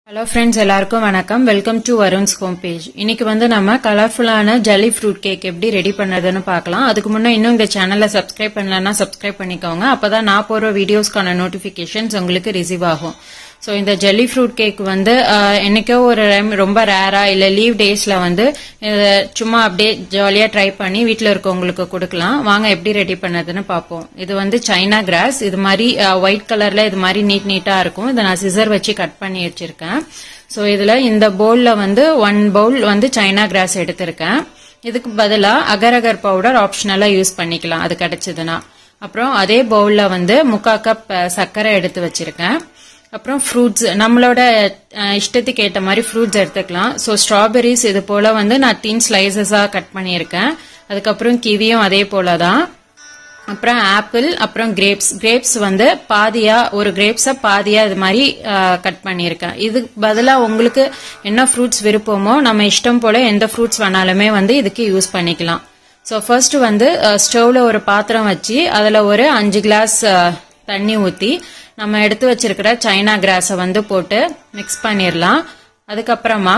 hello friends எல்லாருக்கும் வணக்கம் welcome to Varun's home page இன்னைக்கு வந்து நம்ம கலர்ஃபுல்லான ஜெல்லி ஃப்ரூட் கேக் எப்படி ரெடி பண்ணுறதுன்னு பார்க்கலாம் அதுக்கு முன்னே இன்னும் இந்த சேனலை சப்ஸ்கிரைப் பண்ணலன்னா சப்ஸ்கிரைப் பண்ணிக்கோங்க அப்பதான் நான் போடுற வீடியோஸ்க்கான நோட்டிஃபிகேஷன்ஸ் உங்களுக்கு ரிசீவ் ஆகும் ஸோ இந்த ஜெல்லி ஃப்ரூட் கேக் வந்து ஆஹ், என்னைக்கோ ஒரு டைம் ரொம்ப ரேரா இல்ல லீவ் டேஸ்ல வந்து இத சும்மா அப்படியே ஜாலியா ட்ரை பண்ணி வீட்டில் இருக்கவங்களுக்கு கொடுக்கலாம் வாங்க எப்படி ரெடி பண்ணதுன்னு பார்ப்போம் இது வந்து சைனா கிராஸ் இது மாதிரி ஒயிட் கலர்ல இது மாதிரி நீட் நீட்டா இருக்கும் இதை நான் சிசர் வச்சு கட் பண்ணி வச்சிருக்கேன் ஸோ இதுல இந்த பவுல்ல வந்து ஒன் பவுல் வந்து சைனா கிராஸ் எடுத்திருக்கேன் இதுக்கு பதிலா அகர் பவுடர் ஆப்ஷனலா யூஸ் பண்ணிக்கலாம் அது கிடைச்சதுன்னா அப்புறம் அதே பவுல்ல வந்து முக்கா கப் அஹ், சர்க்கரை எடுத்து வச்சிருக்கேன் அப்புறம் ஃப்ரூட்ஸ் நம்மளோட அஹ், இஷ்டத்துக்கு ஏற்ற மாதிரி ஃப்ரூட்ஸ் எடுத்துக்கலாம் ஸோ ஸ்ட்ராபெரிஸ் இது போல வந்து நான் தின் ஸ்லைசஸா கட் பண்ணியிருக்கேன் அதுக்கப்புறம் கிவியும் அதே போல தான் அப்புறம் ஆப்பிள் அப்புறம் கிரேப்ஸ் கிரேப்ஸ் வந்து பாதியா ஒரு கிரேப்ஸை பாதியா இது மாதிரி கட் பண்ணியிருக்கேன் இதுக்கு பதிலாக உங்களுக்கு என்ன ஃப்ரூட்ஸ் விருப்பமோ நம்ம இஷ்டம் போல எந்த ஃப்ரூட்ஸ் வேணாலுமே வந்து இதுக்கு யூஸ் பண்ணிக்கலாம் ஸோ ஃபர்ஸ்ட் வந்து ஸ்டவ்ல ஒரு பாத்திரம் வச்சு அதில் ஒரு அஞ்சு கிளாஸ் தண்ணி ஊற்றி நம்ம எடுத்து வச்சிருக்கிற சைனா கிராஸை வந்து போட்டு மிக்ஸ் பண்ணிடலாம் அதுக்கப்புறமா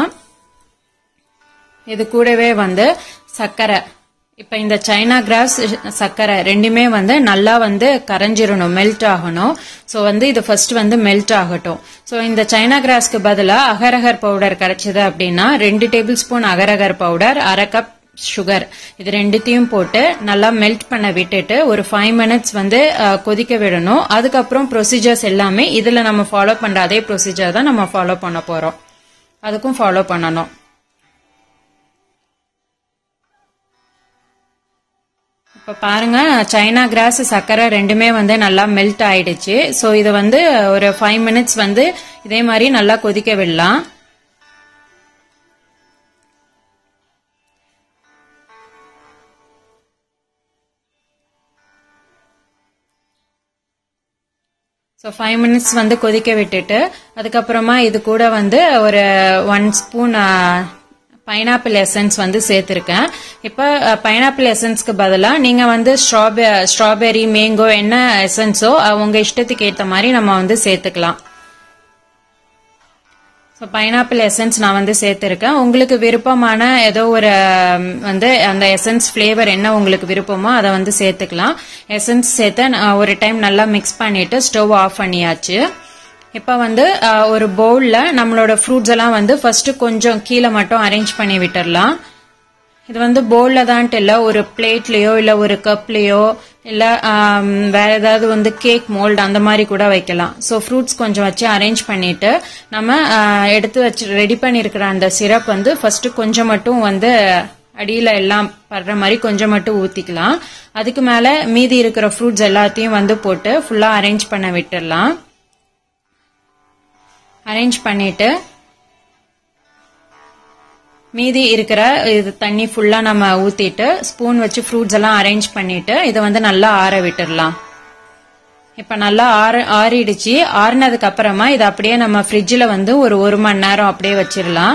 இது கூடவே வந்து சர்க்கரை இப்ப இந்த சைனா கிராஸ் சர்க்கரை ரெண்டுமே வந்து நல்லா வந்து கரைஞ்சிரணும் மெல்ட் ஆகணும் ஸோ வந்து இது ஃபர்ஸ்ட் வந்து மெல்ட் ஆகட்டும் ஸோ இந்த சைனா கிராஸ்க்கு பதிலாக அகரகர் பவுடர் கிடைச்சது அப்படின்னா ரெண்டு டேபிள் ஸ்பூன் அகரகர் பவுடர் அரை கப் சுகர் இது ரெண்டுத்தையும் போட்டு நல்லா மெல்ட் பண்ண விட்டுட்டு ஒரு ஃபைவ் மினிட்ஸ் வந்து அஹ், கொதிக்க விடணும் அதுக்கப்புறம் ப்ரொசீஜர்ஸ் எல்லாமே இதுல நம்ம ஃபாலோ பண்ற அதே ப்ரொசீஜர் தான் நம்ம ஃபாலோ பண்ண போறோம் அதுக்கும் ஃபாலோ பண்ணணும் இப்ப பாருங்க சைனா கிராஸ் சர்க்கரை ரெண்டுமே வந்து நல்லா மெல்ட் ஆயிடுச்சு ஸோ இது வந்து ஒரு ஃபைவ் மினிட்ஸ் வந்து இதே மாதிரி நல்லா கொதிக்க விடலாம் ஸோ ஃபைவ் மினிட்ஸ் வந்து கொதிக்க விட்டுட்டு அதுக்கப்புறமா இது கூட வந்து ஒரு ஒன் ஸ்பூன் பைனாப்பிள் எசன்ஸ் வந்து சேர்த்துருக்கேன் இப்போ பைனாப்பிள் எசன்ஸ்க்கு பதிலாக நீங்கள் வந்து ஸ்ட்ராபெ ஸ்ட்ராபெரி மேங்கோ என்ன எசன்ஸோ உங்க இஷ்டத்துக்கு ஏற்ற மாதிரி நம்ம வந்து சேர்த்துக்கலாம் ஸோ பைனாப்பிள் எசன்ஸ் நான் வந்து சேர்த்துருக்கேன் உங்களுக்கு விருப்பமான ஏதோ ஒரு ம், வந்து அந்த எசன்ஸ் ஃப்ளேவர் என்ன உங்களுக்கு விருப்பமோ அதை வந்து சேர்த்துக்கலாம் எசன்ஸ் சேர்த்து நான் ஒரு டைம் நல்லா மிக்ஸ் பண்ணிட்டு ஸ்டவ் ஆஃப் பண்ணியாச்சு இப்போ வந்து அஹ், ஒரு பவுலில் நம்மளோட ஃப்ரூட்ஸ் எல்லாம் வந்து ஃபர்ஸ்ட் கொஞ்சம் கீழே மட்டும் அரேஞ்ச் பண்ணி விட்டுறலாம் இது வந்து பவுல்ல தான்ட்டு இல்ல ஒரு பிளேட்லயோ இல்ல ஒரு கப்லயோ இல்ல ஆம், வேற ஏதாவது வந்து கேக் மோல்டு அந்த மாதிரி கூட வைக்கலாம் ஸோ ஃப்ரூட்ஸ் கொஞ்சம் வச்சு அரேஞ்ச் பண்ணிட்டு நம்ம ஆ, எடுத்து வச்சு ரெடி பண்ணியிருக்கிற அந்த சிரப் வந்து ஃபர்ஸ்ட் கொஞ்சம் மட்டும் வந்து அடியில எல்லாம் படுற மாதிரி கொஞ்சம் மட்டும் ஊத்திக்கலாம் அதுக்கு மேல மீதி இருக்கிற ஃப்ரூட்ஸ் எல்லாத்தையும் வந்து போட்டு ஃபுல்லா அரேஞ்ச் பண்ண விட்டுடலாம் அரேஞ்ச் பண்ணிட்டு மீதி இருக்கிற இது தண்ணி ஃபுல்லா நம்ம ஊத்திட்டு ஸ்பூன் வச்சு ஃப்ரூட்ஸ் எல்லாம் அரேஞ்ச் பண்ணிட்டு இதை வந்து நல்லா ஆற விட்டுடலாம் இப்ப நல்லா ஆற ஆறிடுச்சு ஆறினதுக்கு அப்புறமா இதை அப்படியே நம்ம ஃப்ரிட்ஜில் வந்து ஒரு ஒரு மணி நேரம் அப்படியே வச்சிடலாம்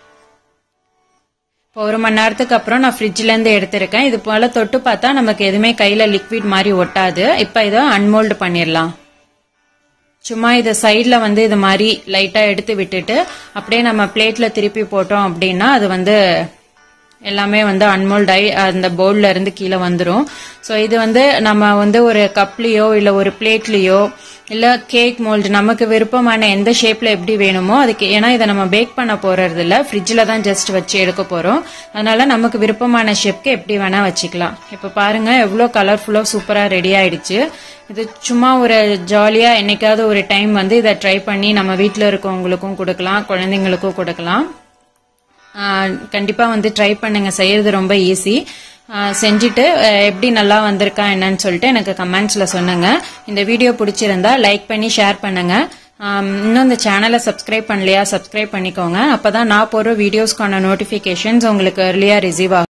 இப்போ ஒரு மணி நேரத்துக்கு அப்புறம் நான் ஃப்ரிட்ஜ்ல இருந்து எடுத்திருக்கேன் இது போல தொட்டு பார்த்தா நமக்கு எதுவுமே கையில லிக்விட் மாதிரி ஒட்டாது இப்போ இதை அன்மோல்டு பண்ணிடலாம் சும்மா இதை சைடில் வந்து இது மாதிரி லைட்டாக எடுத்து விட்டுட்டு அப்படியே நம்ம பிளேட்ல திருப்பி போட்டோம் அப்படின்னா அது வந்து எல்லாமே வந்து அன்மோல்ட் ஆகி அந்த பவுல்ல இருந்து கீழே வந்துடும் ஸோ இது வந்து நம்ம வந்து ஒரு கப்லேயோ இல்லை ஒரு பிளேட்லேயோ இல்லை கேக் மோல்டு நமக்கு விருப்பமான எந்த ஷேப்ல எப்படி வேணுமோ அதுக்கு ஏன்னா இதை நம்ம பேக் பண்ண போறது இல்ல ஃப்ரிட்ஜில் தான் ஜஸ்ட் வச்சு எடுக்க போறோம் அதனால நமக்கு விருப்பமான ஷேப்க்கு எப்படி வேணா வச்சுக்கலாம் இப்போ பாருங்க எவ்வளோ கலர்ஃபுல்லாக சூப்பராக ரெடி ஆயிடுச்சு இது சும்மா ஒரு ஜாலியா என்னைக்காவது ஒரு டைம் வந்து இதை ட்ரை பண்ணி நம்ம வீட்டில் இருக்கவங்களுக்கும் கொடுக்கலாம் குழந்தைங்களுக்கும் கொடுக்கலாம் ஆஹ் கண்டிப்பா வந்து ட்ரை பண்ணுங்க செய்யறது ரொம்ப ஈஸி செஞ்சுட்டு அஹ், எப்படி நல்லா வந்திருக்கா என்னன்னு சொல்லிட்டு எனக்கு கமெண்ட்ஸ்ல சொல்லுங்க இந்த வீடியோ பிடிச்சிருந்தா லைக் பண்ணி ஷேர் பண்ணுங்க ஆம், இன்னும் இந்த சேனலை சப்ஸ்கிரைப் பண்ணலையா சப்ஸ்கிரைப் பண்ணிக்கோங்க அப்பதான் நான் போடுற வீடியோஸ்க்கான நோட்டிபிகேஷன்ஸ் உங்களுக்கு early-ஆ ரிசீவ் ஆகும்